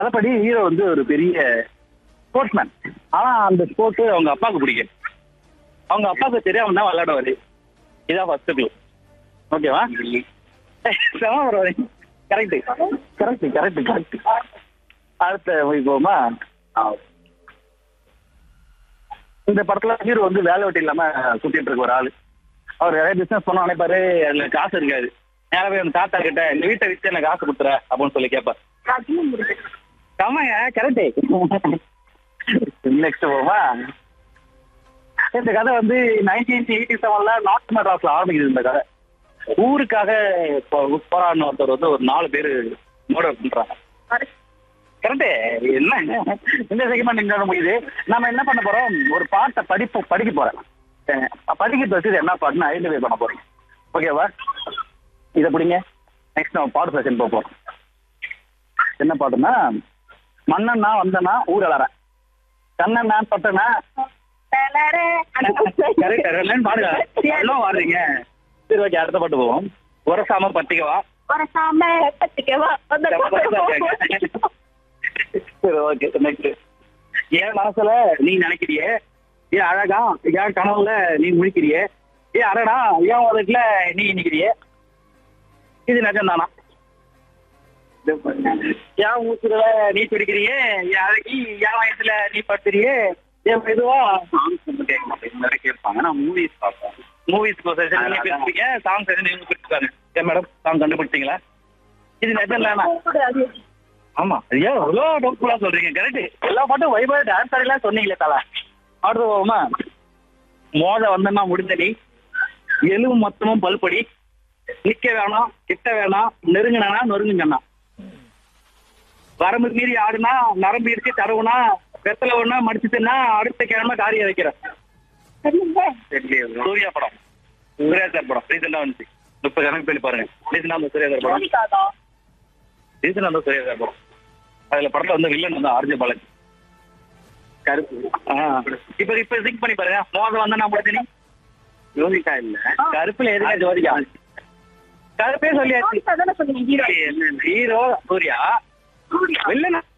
அதப்படி hero வந்து ஒரு பெரிய ஸ்போர்ட்ஸ்மேன் ஆனா அந்த ஸ்போர்ட்ஸ் அவங்க அப்பாவுக்கு பிடிக்கும் அவங்க அப்பாவுக்கு தெரியாம தான் விளையாடுவாரு இதான் ஃபர்ஸ்ட் க்ளூ ஓகேவா கரெக்ட் கரெக்ட் கரெக்ட் கரெக்ட் அடுத்த போய் போமா இந்த படத்துல ஹீரோ வந்து வேலை வெட்டி இல்லாம சுத்திட்டு இருக்க ஒரு ஆளு அவர் நிறைய பிசினஸ் பண்ண நினைப்பாரு அதுல காசு இருக்காது நேரா போய் அந்த தாத்தா கிட்ட இந்த வீட்டை வித்து எனக்கு காசு கொடுத்துற அப்படின்னு சொல்லி கேட்பார் ஆமாங்க கரெக்ட் நெக்ஸ்ட் போமா இந்த கதை வந்து நைன்டீன் எயிட்டி செவன்ல நார்த் மெட்ராஸ்ல ஆரம்பிக்குது இந்த கதை ஊருக்காக போ- போராடின ஒருத்தர் வந்து ஒரு நாலு பேர் மர்டர் பண்றாங்க கரெக்ட் என்ன இந்த செகமெண்ட் நீங்க முடியுது நம்ம என்ன பண்ண போறோம் ஒரு பாட்டை படிப்பு படிக்க போறேன் அஹ் படிக்கிறது வச்சு இது என்ன பாட்டுன்னு ஐடென்டிஃபை பண்ண போறோம் ஓகேவா இதை பிடிங்க நெக்ஸ்ட் நம்ம பாட்டு செஷன் போறோம் என்ன பாட்டுன்னா மன்னன்னா வந்தனா ஊர் அலறேன் கண்ணன்னா பட்டனா கரெக்ட் ரெண்டு பாடுங்க எல்லாம் வாடுறீங்க சரி ஓகே அடுத்த பாட்டு போவோம் உரசாம பத்திக்கவா சரி ஓகே நெக்ஸ்ட் என் மனசுல நீ நினைக்கிறியே ஏன் அழகா என் கனவுல நீ முழிக்கிறியே ஏன் அடடா என் உதட்டுல நீ நிக்கிறியே இது நிஜம்தானா என் மூச்சுல நீ துடிக்கிறியே என் அழகி என் வயசுல நீ படுத்துறியே என் மெதுவா சாங்ஸ் வந்து கேட்க மாட்டேன் நிறைய கேட்பாங்க நான் மூவிஸ் பார்ப்பேன் மூவிஸ் நீங்க பேசுறீங்க சாங்ஸ் எதுவும் நீங்க பிடிச்சிருக்காங்க ஏன் மேடம் சாங் கண்டுபிடிச்சிங்களா இது நிஜம் இல்லைனா ஆமா ஐயோ எவ்வளோ டவுட்ஃபுல்லா சொல்றீங்க கரெக்ட் எல்லா பாட்டும் வைபவ டான்ஸ் எல்லாம் சொன்னீங்களே தல அடுத்து போவோமா மோத வந்தனா முடிஞ்ச நீ எலும்பு மொத்தமும் பல்படி நிக்க வேணாம் கிட்ட வேணாம் நெருங்கினா நொறுங்குங்கண்ணா வரம்பு மீறி ஆடுனா நரம்பு இடிச்சு தடவுனா வெத்தலை ஒண்ணா மடிச்சுட்டுன்னா அடுத்த கிழமை காரியம் வைக்கிறேன் சூர்யா படம் சூர்யா சார் படம் ரீசெண்டா வந்துச்சு முப்பது கணக்கு பண்ணி பாருங்க ரீசெண்டா அந்த சூர்யா சார் படம் ரீசன் அந்த சூர்யா சார் படம் அதுல படத்துல வந்து வில்லன் வந்து ஆர்ஜே பாலாஜி கருப்பு இப்ப இப்ப திங்க் பண்ணி பாருங்க மோதம் வந்தா நான் முடிச்சு ஜோதிகா இல்ல கருப்புல எதுக்கா ஜோதிகா கருப்பே சொல்லியாச்சு ஹீரோ சூர்யா வில்லன்